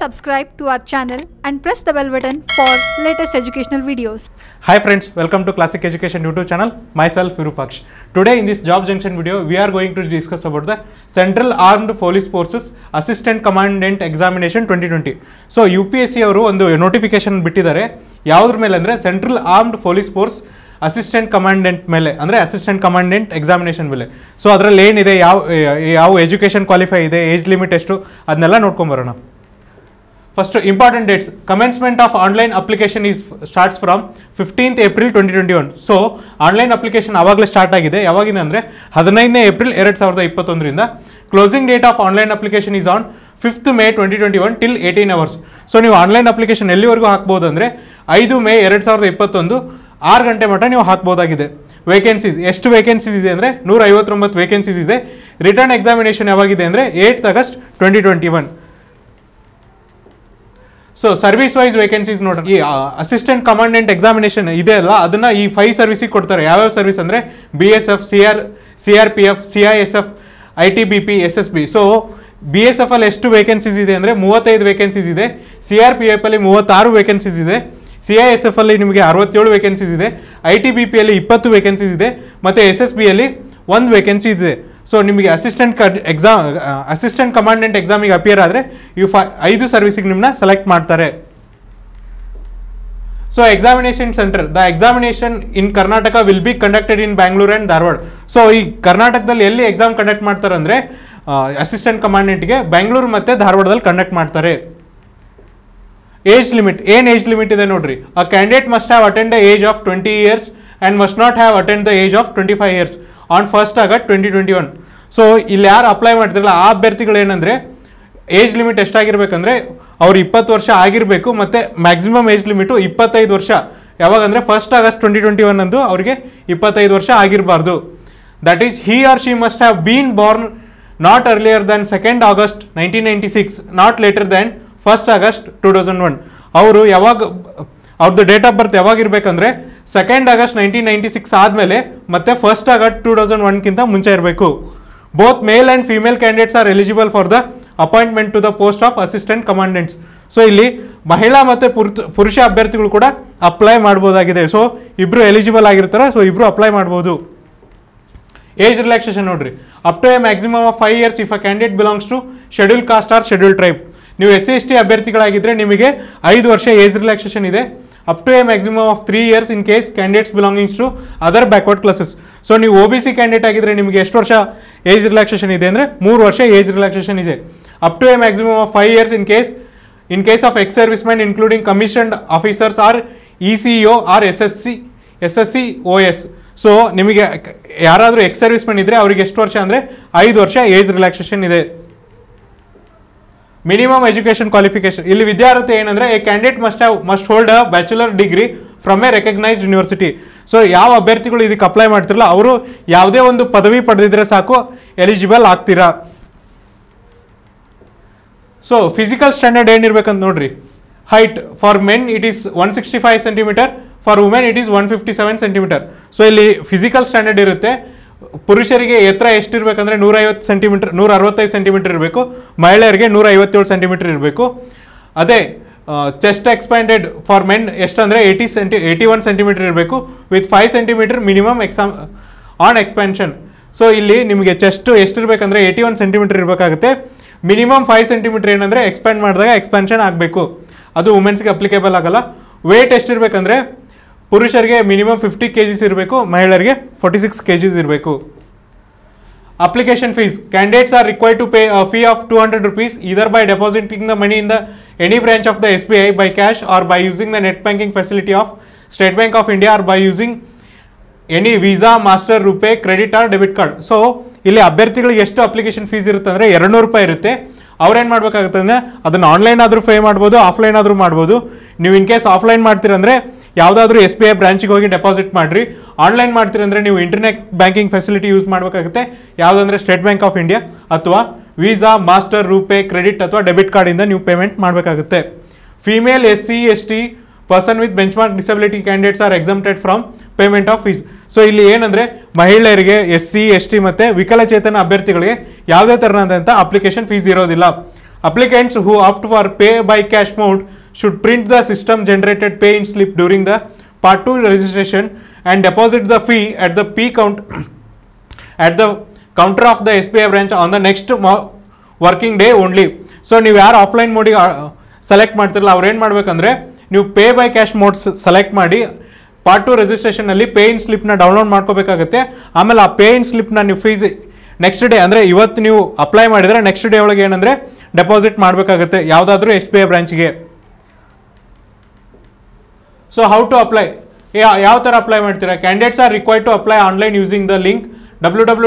subscribe to our channel and press the bell button for latest educational videos. Hi friends, welcome to Classic Education YouTube channel. Myself Virupaksh. Today in this Job Junction video, we are going to discuss about the Central Armed Police Forces Assistant Commandant Examination 2020. So U P S C ಅವರು ಒಂದು notification ಬಿಟ್ಟಿದ್ದಾರೆ ಯಾವುದ್ರ ಮೇಲೆ ಅಂದರೆ central armed police force assistant commandant ಮೇಲೆ ಅಂದರೆ assistant commandant examination ಮೇಲೆ so ಅದರಲ್ಲಿ ಏನಿದೆ ಯಾವ ಯಾವ ಎಜುಕೇಷನ್ ಕ್ವಾಲಿಫೈ ಇದೆ ಏಜ್ ಲಿಮಿಟ್ ಎಷ್ಟು ಅದನ್ನೆಲ್ಲ ನೋಡ್ಕೊಂಬರೋಣ first important dates commencement of online application is starts from fifteenth April twenty twenty one so online application ಆವಾಗಲೇ ಸ್ಟಾರ್ಟ್ ಆಗಿದೆ ಯಾವಾಗಿಂದ ಅಂದರೆ ಹದಿನೈದನೇ ಏಪ್ರಿಲ್ ಎರಡು ಸಾವಿರದ ಇಪ್ಪತ್ತೊಂದರಿಂದ closing date of online application is on fifth May twenty twenty one till eighteen hours so ನೀವು ಆನ್ಲೈನ್ ಅಪ್ಲಿಕೇಶನ್ ಎಲ್ಲಿವರೆಗೂ ಹಾಕ್ಬೋದು ಅಂದರೆ ಐದು ಮೇ ಎರಡು ಸಾವಿರದ ಇಪ್ಪತ್ತೊಂದು ಆರು ಗಂಟೆ ಮಟ್ಟ ನೀವು ಹಾಕ್ಬೋದಾಗಿದೆ ವೇಕೆನ್ಸೀಸ್ ಎಷ್ಟು ವೇಕೆನ್ಸೀಸ್ ಇದೆ ಅಂದರೆ ನೂರ ಐವತ್ತೊಂಬತ್ತು ವೇಕೆನ್ಸೀಸ್ ಇದೆ ರಿಟರ್ನ್ ಎಕ್ಸಾಮಿನೇಷನ್ ಯಾವಾಗಿದೆ ಅಂದರೆ eight August twenty twenty one so service wise vacancies ನೋಡ್ರಿ ಈ ಅಸಿಸ್ಟೆಂಟ್ ಕಮಾಂಡೆಂಟ್ ಎಕ್ಸಾಮಿನೇಷನ್ ಇದೆ ಅಲ್ಲ ಅದನ್ನ ಈ ಫೈವ್ ಸರ್ವಿಸಿಗೆ ಕೊಡ್ತಾರೆ ಯಾವ್ಯಾವ ಸರ್ವಿಸ್ ಅಂದರೆ B S F C R C R P F C I S F I T B P S S B so B S F ಅಲ್ಲಿ ಎಷ್ಟು ವೇಕೆನ್ಸೀಸ್ ಇದೆ ಅಂದರೆ ಮೂವತ್ತೈದು ವೇಕೆನ್ಸೀಸ್ ಇದೆ ಸಿ ಆರ್ ಪಿ ಎಫ್ ಅಲ್ಲಿ ಮೂವತ್ತಾರು vacancies ಇದೆ C I S F ಅಲ್ಲಿ ನಿಮಗೆ ಅರವತ್ತೇಳು ವೇಕೆನ್ಸೀಸ್ ಇದೆ ಐ ಟಿ ಬಿ ಪಿಯಲ್ಲಿ ಇಪ್ಪತ್ತು ವೇಕೆನ್ಸೀಸ್ ಇದೆ ಮತ್ತು ಎಸ್ ಎಸ್ ಬಿಯಲ್ಲಿ ಒಂದು ವೇಕೆನ್ಸಿ ಇದೆ ಸೊ ನಿಮಗೆ ಅಸಿಸ್ಟೆಂಟ್ ಎಕ್ಸಾಮ್ ಅಸಿಸ್ಟೆಂಟ್ ಕಮಾಂಡೆಂಟ್ ಎಕ್ಸಾಮಿಗೆ ಅಪಿಯರ್ ಆದರೆ ಇವು ಫೈ ಐದು ಸರ್ವಿಸಿಗೆ ನಿಮ್ಮನ್ನ ಸೆಲೆಕ್ಟ್ ಮಾಡ್ತಾರೆ so examination centre the examination in Karnataka will be conducted in Bangalore and Dharwad so ಈ ಕರ್ನಾಟಕದಲ್ಲಿ ಎಲ್ಲಿ ಎಕ್ಸಾಮ್ ಕಂಡಕ್ಟ್ ಮಾಡ್ತಾರೆ ಅಂದರೆ ಅಸಿಸ್ಟೆಂಟ್ ಕಮಾಂಡೆಂಟ್ಗೆ ಬೆಂಗಳೂರು ಮತ್ತು ಧಾರವಾಡದಲ್ಲಿ ಕಂಡಕ್ಟ್ ಮಾಡ್ತಾರೆ ಏಜ್ ಲಿಮಿಟ್ ಏನು ಏಜ್ ಲಿಮಿಟ್ ಇದೆ ನೋಡ್ರಿ a candidate must have attained the age of twenty years and must not have attained the age of twenty five years on first August twenty twenty one so ಇಲ್ಲಿ ಯಾರು apply ಮಾಡ್ತಿರಲ್ಲ ಆ ಅಭ್ಯರ್ಥಿಗಳು ಏನಂದರೆ age limit ಎಷ್ಟಾಗಿರ್ಬೇಕಂದ್ರೆ ಅವ್ರು ಇಪ್ಪತ್ತು ವರ್ಷ ಆಗಿರಬೇಕು ಮತ್ತು ಮ್ಯಾಕ್ಸಿಮಮ್ ಏಜ್ ಲಿಮಿಟು ಇಪ್ಪತ್ತೈದು ವರ್ಷ ಯಾವಾಗಂದರೆ first August twenty twenty one ಅಂದು ಅವರಿಗೆ ಇಪ್ಪತ್ತೈದು ವರ್ಷ ಆಗಿರಬಾರ್ದು that is he or she must have been born not earlier than second August nineteen ninety six not later than first August two thousand one ಅವರು ಯಾವಾಗ ಅವ್ರದ್ದು ಡೇಟ್ ಆಫ್ ಬರ್ತ್ ಯಾವಾಗ ಇರಬೇಕಂದ್ರೆ second August nineteen ninety six ಆದಮೇಲೆ ಮತ್ತೆ first August two thousand ಒನ್ಗಿಂತ ಮುಂಚೆ ಇರಬೇಕು both male and female candidates are eligible for the appointment to the post of assistant commandants so ಇಲ್ಲಿ ಮಹಿಳಾ ಮತ್ತು ಪುರುಷ ಅಭ್ಯರ್ಥಿಗಳು ಕೂಡ ಅಪ್ಲೈ ಮಾಡ್ಬೋದಾಗಿದೆ ಸೊ ಇಬ್ಬರು ಎಲಿಜಿಬಲ್ ಆಗಿರ್ತಾರೆ ಸೊ ಇಬ್ಬರು ಅಪ್ಲೈ ಮಾಡ್ಬೋದು ಏಜ್ ರಿಲ್ಯಾಕ್ಸೇಷನ್ ನೋಡ್ರಿ up to a maximum of five years if a candidate belongs to schedule caste or schedule tribe ನೀವು ಎಸ್ ಸಿ ಎಸ್ ಟಿ ಅಭ್ಯರ್ಥಿಗಳಾಗಿದ್ದರೆ ನಿಮಗೆ ಐದು ವರ್ಷ ಏಜ್ ರಿಲ್ಯಾಕ್ಸೇಷನ್ ಇದೆ up to a maximum of three years in case candidates belongings to other backward classes so ನೀವು O B C candidate ಆಗಿದ್ರೆ ನಿಮಗೆ ಎಷ್ಟು ವರ್ಷ ಏಜ್ ರಿಲ್ಯಾಕ್ಸೇಷನ್ ಇದೆ ಅಂದರೆ ಮೂರು ವರ್ಷ ಏಜ್ ರಿಲ್ಯಾಕ್ಸೇಷನ್ ಇದೆ up to a maximum of five years in case in case of ex service man including commissioned officers or E C O or S S C S S C O S so ನಿಮಗೆ ಯಾರಾದರೂ X service man ಇದ್ದರೆ ಅವರಿಗೆ ಎಷ್ಟು ವರ್ಷ ಅಂದರೆ ಐದು ವರ್ಷ age relaxation ಇದೆ ಮಿನಿಮಮ್ ಎಜುಕೇಷನ್ ಕ್ವಾಲಿಫಿಕೇಶನ್ ಇಲ್ಲಿ ವಿದ್ಯಾರ್ಥಿ ಏನಂದ್ರೆ a candidate must have must hold a bachelor degree from a recognised university so ಯಾವ ಅಭ್ಯರ್ಥಿಗಳು ಇದಕ್ಕೆ ಅಪ್ಲೈ ಮಾಡ್ತಿರಲ್ಲ ಅವರು ಯಾವುದೇ ಒಂದು ಪದವಿ ಪಡೆದಿದ್ರೆ ಸಾಕು ಎಲಿಜಿಬಲ್ ಆಗ್ತೀರಾ ಸೊ ಫಿಸಿಕಲ್ ಸ್ಟ್ಯಾಂಡರ್ಡ್ ಏನಿರ್ಬೇಕಂತ ನೋಡ್ರಿ height for men it is one sixty five centimetre for women it is one fifty seven centimetre so ಇಲ್ಲಿ ಫಿಸಿಕಲ್ ಸ್ಟ್ಯಾಂಡರ್ಡ್ ಇರುತ್ತೆ ಪುರುಷರಿಗೆ ಎತ್ತರ ಎಷ್ಟಿರ್ಬೇಕಂದ್ರೆ ನೂರೈವತ್ತು ಸೆಂಟಿಮೀಟರ್ ನೂರ ಅರವತ್ತೈದು ಸೆಂಟಿಮೀಟರ್ ಇರಬೇಕು ಮಹಿಳೆಯರಿಗೆ ನೂರ ಐವತ್ತೇಳು ಸೆಂಟಿಮೀಟರ್ ಇರಬೇಕು ಅದೇ ಚೆಸ್ಟ್ ಎಕ್ಸ್ಪ್ಯಾಂಡೆಡ್ ಫಾರ್ ಮೆನ್ ಎಷ್ಟಂದರೆ eighty centi eighty one centimetre ಇರಬೇಕು with five centimetre minimum exam on expansion so ಇಲ್ಲಿ ನಿಮಗೆ ಚೆಸ್ಟ್ ಎಷ್ಟಿರ್ಬೇಕಂದ್ರೆ ಏಯ್ಟಿ ಒನ್ ಸೆಂಟಿಮೀಟರ್ ಇರಬೇಕಾಗುತ್ತೆ ಮಿನಿಮಮ್ ಫೈವ್ ಸೆಂಟಿಮೀಟರ್ ಏನಂದರೆ ಎಕ್ಸ್ಪ್ಯಾಂಡ್ ಮಾಡಿದಾಗ ಎಕ್ಸ್ಪ್ಯಾನ್ಷನ್ ಆಗಬೇಕು ಅದು ವುಮೆನ್ಸ್ಗೆ ಅಪ್ಲಿಕೇಬಲ್ ಆಗಲ್ಲ ವೇಟ್ ಎಷ್ಟಿರಬೇಕಂದ್ರೆ ಪುರುಷರಿಗೆ ಮಿನಿಮಮ್ ಫಿಫ್ಟಿ ಕೆ ಜಿಸ್ ಇರಬೇಕು ಮಹಿಳೆಯರಿಗೆ ಫೋರ್ಟಿ ಸಿಕ್ಸ್ ಕೆ ಜಿಸ್ ಇರಬೇಕು application fees candidates are required to pay fee of two hundred rupees either by depositing the money in the any branch of the S B I by cash or by using the net banking facility of State Bank of India or by using any Visa Master RuPay credit or debit card so ಇಲ್ಲಿ ಅಭ್ಯರ್ಥಿಗಳಿಗೆ ಎಷ್ಟು application fees ಇರುತ್ತೆ ಅಂದರೆ ಎರಡು ರೂಪಾಯಿ ಇರುತ್ತೆ ಅವ್ರೇನು ಮಾಡಬೇಕಾಗುತ್ತೆ ಅಂದರೆ ಅದನ್ನು ಆನ್ಲೈನ್ ಆದರೂ ಪೇ ಮಾಡ್ಬೋದು ಆಫ್ಲೈನ್ ಆದರೂ ಮಾಡ್ಬೋದು ನೀವು ಇನ್ ಕೇಸ್ ಆಫ್ಲೈನ್ ಮಾಡ್ತೀರಂದರೆ ಯಾವುದಾದ್ರೂ ಎಸ್ ಬಿ ಐ ಬ್ರಾಂಚಿಗೆ ಹೋಗಿ ಡೆಪಾಸಿಟ್ ಮಾಡಿರಿ ಆನ್ಲೈನ್ ಮಾಡ್ತೀರಂದರೆ ನೀವು ಇಂಟರ್ನೆಟ್ ಬ್ಯಾಂಕಿಂಗ್ ಫೆಸಿಲಿಟಿ ಯೂಸ್ ಮಾಡಬೇಕಾಗುತ್ತೆ ಯಾವುದಂದ್ರೆ ಸ್ಟೇಟ್ ಬ್ಯಾಂಕ್ ಆಫ್ ಇಂಡಿಯಾ ಅಥವಾ ವೀಸಾ ಮಾಸ್ಟರ್ ರೂಪೇ ಕ್ರೆಡಿಟ್ ಅಥವಾ ಡೆಬಿಟ್ ಕಾರ್ಡಿಂದ ನೀವು ಪೇಮೆಂಟ್ ಮಾಡಬೇಕಾಗುತ್ತೆ female S C S T person with benchmark disability candidates are exempted from payment of fees so ಇಲ್ಲಿ ಏನಂದ್ರೆ ಮಹಿಳೆಯರಿಗೆ ಎಸ್ ಸಿ ಎಸ್ ಟಿ ಮತ್ತು ವಿಕಲಚೇತನ ಅಭ್ಯರ್ಥಿಗಳಿಗೆ ಯಾವುದೇ ಥರನಾದಂಥ ಅಪ್ಲಿಕೇಶನ್ ಫೀಸ್ ಇರೋದಿಲ್ಲ applicants who opt for pay by cash mode should print the system generated pay in slip during the part 2 registration and deposit the fee at the p count at the counter of the SBI branch on the next mo- working day only so ನೀವು ಯಾರು offline ಮೋಡಿಗೆ select ಮಾಡ್ತಿರಲ್ಲ ಅವ್ರು ಏನು ಮಾಡ್ಬೇಕಂದ್ರೆ ನೀವು pay by cash mode select ಮಾಡಿ part two ರಿಜಿಸ್ಟ್ರೇಷನಲ್ಲಿ pay in ಸ್ಲಿಪ್ನ ಡೌನ್ಲೋಡ್ ಮಾಡ್ಕೋಬೇಕಾಗುತ್ತೆ ಆಮೇಲೆ ಆ ಪೇ ಇನ್ ಸ್ಲಿಪ್ನ ನೀವು ಫೀಸ್ ನೆಕ್ಸ್ಟ್ ಡೇ ಅಂದರೆ ಇವತ್ತು ನೀವು ಅಪ್ಲೈ ಮಾಡಿದರೆ ನೆಕ್ಸ್ಟ್ ಡೇ ಒಳಗೆ ಏನಂದರೆ ಡೆಪಾಸಿಟ್ ಮಾಡಬೇಕಾಗುತ್ತೆ ಯಾವುದಾದ್ರೂ ಎಸ್ ಬಿ ಐ ಬ್ರಾಂಚ್ಗೆ ಸೊ ಹೌ ಟು ಅಪ್ಲೈ ಯಾವ ಥರ ಅಪ್ಲೈ ಮಾಡ್ತೀರಾ candidates are required to apply online using the link W W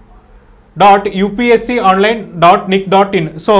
dot U P S C online dot nic dot in so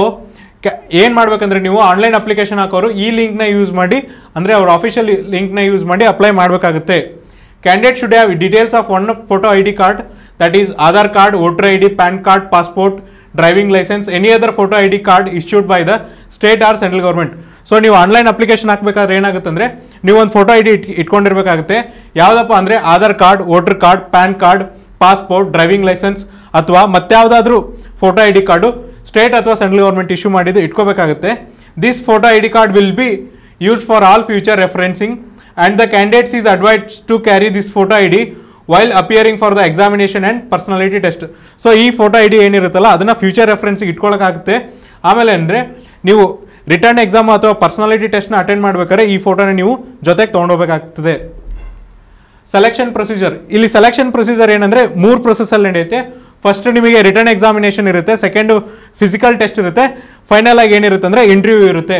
ಏನು ಮಾಡ್ಬೇಕಂದ್ರೆ ನೀವು online application ಹಾಕೋರು ಈ ಲಿಂಕ್ನ ಯೂಸ್ ಮಾಡಿ ಅಂದರೆ ಅವ್ರ ಆಫಿಷಿಯಲ್ ಲಿಂಕ್ನ ಯೂಸ್ ಮಾಡಿ ಅಪ್ಲೈ ಮಾಡಬೇಕಾಗುತ್ತೆ candidate should have details of one photo I D card that is Aadhaar card voter I D PAN card passport driving licence any other photo I D card issued by the state or central government so ನೀವು online application ಹಾಕಬೇಕಾದ್ರೆ ಏನಾಗುತ್ತೆ ಅಂದರೆ ನೀವು ಒಂದು photo I D ಇಟ್ ಇಟ್ಕೊಂಡಿರ್ಬೇಕಾಗುತ್ತೆ ಯಾವುದಪ್ಪ ಅಂದರೆ Aadhaar card voter card PAN card passport driving licence ಅಥವಾ ಮತ್ಯಾವುದಾದ್ರೂ photo I D card state ಅಥವಾ ಸೆಂಟ್ರಲ್ ಗೌರ್ಮೆಂಟ್ ಇಶ್ಯೂ ಮಾಡಿದ್ದು ಇಟ್ಕೋಬೇಕಾಗುತ್ತೆ this photo I D card will be used for all future referencing and the candidates is advise to carry this photo I D while appearing for the examination and personality test so ಈ photo I D ಏನಿರುತ್ತಲ್ಲ ಅದನ್ನು future ರೆಫರೆನ್ಸಿಗೆ ಇಟ್ಕೊಳ್ಳೋಕ್ಕಾಗುತ್ತೆ ಆಮೇಲೆ ಅಂದರೆ ನೀವು written exam ಅಥವಾ personality ಟೆಸ್ಟ್ನ ಅಟೆಂಡ್ ಮಾಡ್ಬೇಕಾದ್ರೆ ಈ ಫೋಟೋನ ನೀವು ಜೊತೆಗೆ ತೊಗೊಂಡೋಗ್ಬೇಕಾಗ್ತದೆ ಸೆಲೆಕ್ಷನ್ ಪ್ರೊಸೀಜರ್ ಇಲ್ಲಿ ಸೆಲೆಕ್ಷನ್ ಪ್ರೊಸೀಜರ್ ಏನಂದ್ರೆ ಮೂರು ಪ್ರೊಸೆಸಲ್ಲಿ ನಡೆಯುತ್ತೆ ಫಸ್ಟ್ ನಿಮಗೆ ರಿಟರ್ನ್ ಎಕ್ಸಾಮಿನೇಷನ್ ಇರುತ್ತೆ ಸೆಕೆಂಡು ಫಿಸಿಕಲ್ ಟೆಸ್ಟ್ ಇರುತ್ತೆ ಫೈನಲ್ ಆಗಿ ಏನಿರುತ್ತೆ ಅಂದರೆ ಇಂಟರ್ವ್ಯೂ ಇರುತ್ತೆ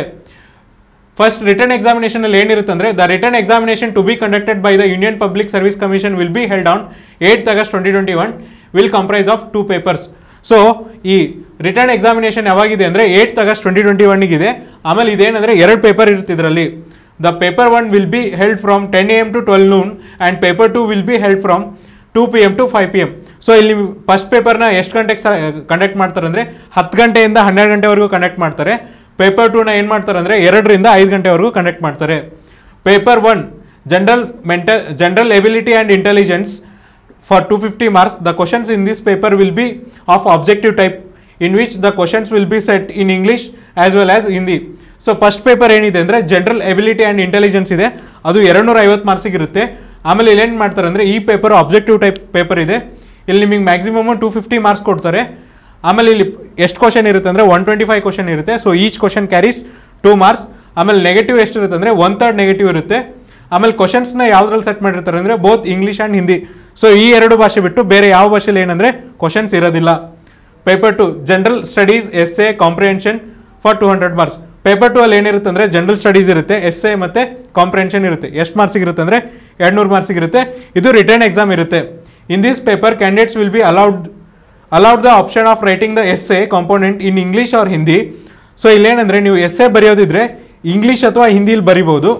ಫಸ್ಟ್ ರಿಟರ್ನ್ ಎಕ್ಸಾಮಿನೇಷನ್ ಅಲ್ಲಿ ಏನಿರುತ್ತೆ ಅಂದರೆ the written examination to be conducted by the Indian Public Service Commission will be held on eight August twenty twenty one will comprise of two papers so ಈ written examination ಯಾವಾಗಿದೆ ಅಂದರೆ eight August twenty twenty ಒನ್ನಿಗಿದೆ ಆಮೇಲೆ ಇದೇನಂದರೆ ಎರಡು paper ಇರುತ್ತೆ ಇದರಲ್ಲಿ the paper one will be held from ten A M to twelve noon and paper two will be held from two P M to five P M so ಇಲ್ಲಿ first ಪೇಪರ್ನ ಎಷ್ಟು ಗಂಟೆಗೆ ಸ ಕಂಡಕ್ಟ್ ಮಾಡ್ತಾರೆ ಅಂದರೆ ಹತ್ತು ಗಂಟೆಯಿಂದ ಹನ್ನೆರಡು ಗಂಟೆವರೆಗೂ ಕಂಡಕ್ಟ್ ಮಾಡ್ತಾರೆ ಪೇಪರ್ ಟೂನ ಏನು ಮಾಡ್ತಾರೆ ಅಂದರೆ ಎರಡರಿಂದ ಐದು ಗಂಟೆವರೆಗೂ ಕಂಡಕ್ಟ್ ಮಾಡ್ತಾರೆ paper one general mental general ability and intelligence for two fifty marks the questions in this paper will be of objective type in which the questions will be set in English as well as Hindi so first paper ಏನಿದೆ ಅಂದರೆ general ability and intelligence ಇದೆ ಅದು ಎರಡುನೂರ ಐವತ್ತು ಮಾರ್ಕ್ಸಿಗೆ ಇರುತ್ತೆ ಆಮೇಲೆ ಇಲ್ಲಿ ಏನು ಮಾಡ್ತಾರೆ ಅಂದರೆ ಈ ಪೇಪರ್ ಆಬ್ಜೆಕ್ಟಿವ್ ಟೈಪ್ ಪೇಪರ್ ಇದೆ ಇಲ್ಲಿ ನಿಮಗೆ ಮ್ಯಾಕ್ಸಿಮಮ್ ಟೂ ಫಿಫ್ಟಿ ಮಾರ್ಕ್ಸ್ ಕೊಡ್ತಾರೆ ಆಮೇಲೆ ಇಲ್ಲಿ ಎಷ್ಟು ಕ್ವಶನ್ ಇರುತ್ತೆ ಅಂದರೆ ಒನ್ ಟ್ವೆಂಟಿ ಫೈವ್ ಕ್ವಶನ್ ಇರುತ್ತೆ so each question carries two marks ಆಮೇಲೆ ನೆಗೆಟಿವ್ ಎಷ್ಟಿರುತ್ತೆ ಅಂದರೆ ಒನ್ ತರ್ಡ್ ನೆಗೆಟಿವ್ ಇರುತ್ತೆ ಆಮೇಲೆ ಕ್ವಶನ್ಸ್ನ ಯಾವ್ದ್ರಲ್ಲಿ ಸೆಟ್ ಮಾಡಿರ್ತಾರೆ ಅಂದರೆ both English and Hindi so ಈ ಎರಡು ಭಾಷೆ ಬಿಟ್ಟು ಬೇರೆ ಯಾವ ಭಾಷೆಲಿ ಏನಂದರೆ ಕ್ವಶನ್ಸ್ ಇರೋದಿಲ್ಲ paper two general studies essay comprehension for two hundred marks paper two ಅಲ್ಲಿ ಏನಿರುತ್ತೆ ಅಂದರೆ ಜನರಲ್ ಸ್ಟಡೀಸ್ ಇರುತ್ತೆ ಎಸ್ ಎ ಮತ್ತು ಕಾಂಪ್ರಿಹೆನ್ಷನ್ ಇರುತ್ತೆ ಎಷ್ಟು ಮಾರ್ಕ್ಸಿಗೆ ಇರುತ್ತೆ ಅಂದರೆ ಎರಡು ನೂರು ಮಾರ್ಕ್ಸಿಗೆ ಇರುತ್ತೆ ಇದು ರಿಟರ್ನ್ ಎಕ್ಸಾಮ್ ಇರುತ್ತೆ in this paper candidates will be allowed allowed the option of writing the essay component in English or Hindi so ಇಲ್ಲೇನಂದರೆ ನೀವು ಎಸ್ ಎ ಬರೆಯೋದಿದ್ರೆ ಇಂಗ್ಲೀಷ್ ಅಥವಾ ಹಿಂದಿಲಿ ಬರಿಬೋದು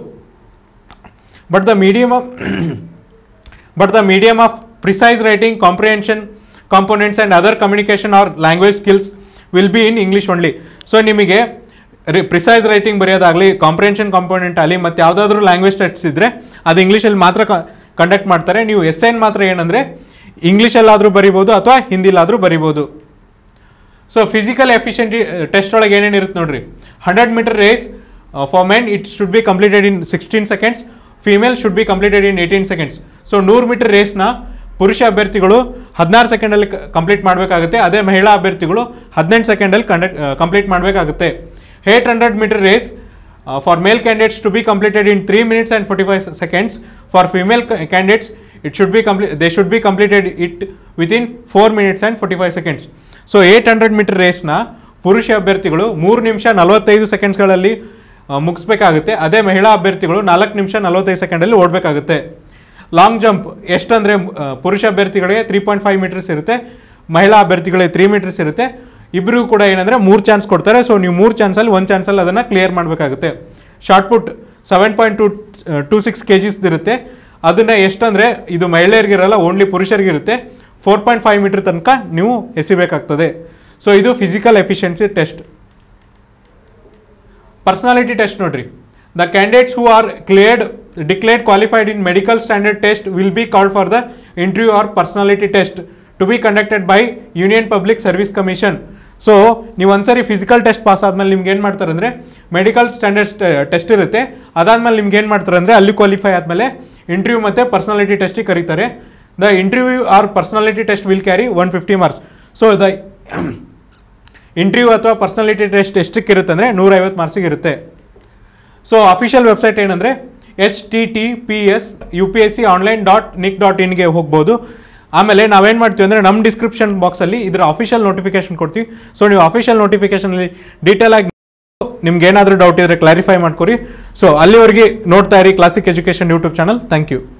but the medium of but the medium of precise writing comprehension components and other communication or language skills will be in English only so ನಿಮಗೆ precise writing ಬರೆಯೋದಾಗಲಿ comprehension component ಆಗಲಿ ಮತ್ತು ಯಾವುದಾದ್ರೂ language test ಇದ್ದರೆ ಅದು ಇಂಗ್ಲೀಷಲ್ಲಿ ಮಾತ್ರ ಕಂಡಕ್ಟ್ ಮಾಡ್ತಾರೆ ನೀವು ಎಸ್ ಎನ್ ಮಾತ್ರ ಏನಂದರೆ ಇಂಗ್ಲೀಷಲ್ಲಾದರೂ ಬರಿಬೋದು ಅಥವಾ ಹಿಂದಿಲಾದರೂ ಬರಿಬೋದು ಸೊ ಫಿಸಿಕಲ್ ಎಫಿಷಿಯಂಟಿ ಟೆಸ್ಟ್ ಒಳಗೆ ಏನೇನು ಇರುತ್ತೆ ನೋಡ್ರಿ hundred metre race for men it should be completed in sixteen seconds female should be completed in eighteen seconds so ನೂರು ಮೀಟರ್ ರೇಸ್ನ ಪುರುಷ ಅಭ್ಯರ್ಥಿಗಳು ಹದಿನಾರು ಸೆಕೆಂಡಲ್ಲಿ ಕಂಪ್ಲೀಟ್ ಮಾಡಬೇಕಾಗುತ್ತೆ ಅದೇ ಮಹಿಳಾ ಅಭ್ಯರ್ಥಿಗಳು ಹದಿನೆಂಟು ಸೆಕೆಂಡಲ್ಲಿ ಕಂಡಕ್ಟ್ ಕಂಪ್ಲೀಟ್ ಮಾಡಬೇಕಾಗುತ್ತೆ eight hundred metre race for male candidates to be completed in three minutes and forty five seconds for female candidates it should be complete they should be completed it within four minutes and forty five seconds so eight hundred metre ರೇಸ್ನ ಪುರುಷ ಅಭ್ಯರ್ಥಿಗಳು ಮೂರು ನಿಮಿಷ ನಲವತ್ತೈದು ಸೆಕೆಂಡ್ಸ್ಗಳಲ್ಲಿ ಮುಗಿಸ್ಬೇಕಾಗುತ್ತೆ ಅದೇ ಮಹಿಳಾ ಅಭ್ಯರ್ಥಿಗಳು ನಾಲ್ಕು ನಿಮಿಷ ನಲವತ್ತೈದು ಸೆಕೆಂಡಲ್ಲಿ ಓಡಬೇಕಾಗುತ್ತೆ ಲಾಂಗ್ ಜಂಪ್ ಎಷ್ಟಂದರೆ ಪುರುಷ ಅಭ್ಯರ್ಥಿಗಳಿಗೆ ತ್ರೀ ಪಾಯಿಂಟ್ ಫೈವ್ ಮೀಟರ್ಸ್ ಇರುತ್ತೆ ಮಹಿಳಾ ಅಭ್ಯರ್ಥಿಗಳಿಗೆ ತ್ರೀ ಮೀಟರ್ಸ್ ಇರುತ್ತೆ ಇಬ್ಬರಿಗೂ ಕೂಡ ಏನಂದರೆ ಮೂರು ಚಾನ್ಸ್ ಕೊಡ್ತಾರೆ ಸೊ ನೀವು ಮೂರು ಚಾನ್ಸಲ್ಲಿ ಒಂದು ಚಾನ್ಸಲ್ಲಿ ಅದನ್ನು ಕ್ಲಿಯರ್ ಮಾಡಬೇಕಾಗುತ್ತೆ shot put seven point two two six K Gs ಇರುತ್ತೆ ಅದನ್ನು ಎಷ್ಟಂದರೆ ಇದು ಮಹಿಳೆಯರಿಗಿರಲ್ಲ ಓನ್ಲಿ ಪುರುಷರಿಗಿರುತ್ತೆ ಫೋರ್ ಪಾಯಿಂಟ್ ಫೈವ್ ಮೀಟರ್ ತನಕ ನೀವು ಎಸಿಬೇಕಾಗ್ತದೆ ಸೊ ಇದು physical efficiency test personality test ನೋಡ್ರಿ the candidates who are cleared declared qualified in medical standard test will be called for the interview or personality test to be conducted by Union Public Service Commission so ನೀವು ಒಂದ್ಸರಿ physical test pass ಆದ್ಮೇಲೆ ನಿಮ್ಗೆ ಏನು ಮಾಡ್ತಾರೆ ಅಂದರೆ medical standards test ಇರುತ್ತೆ ಅದಾದ್ಮೇಲೆ ನಿಮ್ಗೆ ಏನು ಮಾಡ್ತಾರೆ ಅಂದರೆ ಅಲ್ಲಿ ಕ್ವಾಲಿಫೈ ಆದಮೇಲೆ ಇಂಟರ್ವ್ಯೂ ಮತ್ತು ಪರ್ಸನಾಲಿಟಿ ಟೆಸ್ಟಿಗೆ ಕರೀತಾರೆ the interview or personality test will carry one fifty marks so the interview ಅಥವಾ ಪರ್ಸನಾಲಿಟಿ ಟೆಸ್ಟ್ ಎಷ್ಟಕ್ಕೆ ಇರುತ್ತೆ ಅಂದರೆ ನೂರೈವತ್ತು ಮಾರ್ಕ್ಸಿಗೆ ಇರುತ್ತೆ ಸೊ ಅಫಿಷಿಯಲ್ ವೆಬ್ಸೈಟ್ ಏನಂದರೆ H T T P S U P S C online dot nic dot ಇನ್ಗೆ ಹೋಗ್ಬೋದು ಆಮೇಲೆ ನಾವೇನು ಮಾಡ್ತೀವಿ ಅಂದರೆ ನಮ್ಮ ಡಿಸ್ಕ್ರಿಪ್ಷನ್ ಬಾಕ್ಸಲ್ಲಿ ಇದರ ಅಫಿಷಿಯಲ್ ನೋಟಿಫಿಕೇಶನ್ ಕೊಡ್ತೀವಿ ಸೊ ನೀವು ಅಫಿಷಿಯಲ್ ನೋಟಿಫಿಕೇಶನಲ್ಲಿ ಡೀಟೇಲ್ ಆಗಿ ನಿಮ್ಗೆ ಏನಾದರೂ ಡೌಟ್ ಇದ್ದರೆ ಕ್ಲಾರಿಫೈ ಮಾಡ್ಕೊರಿ ಸೊ ಅಲ್ಲಿವರೆಗೆ ನೋಡ್ತಾ ಇರಿ Classic Education YouTube channel thank you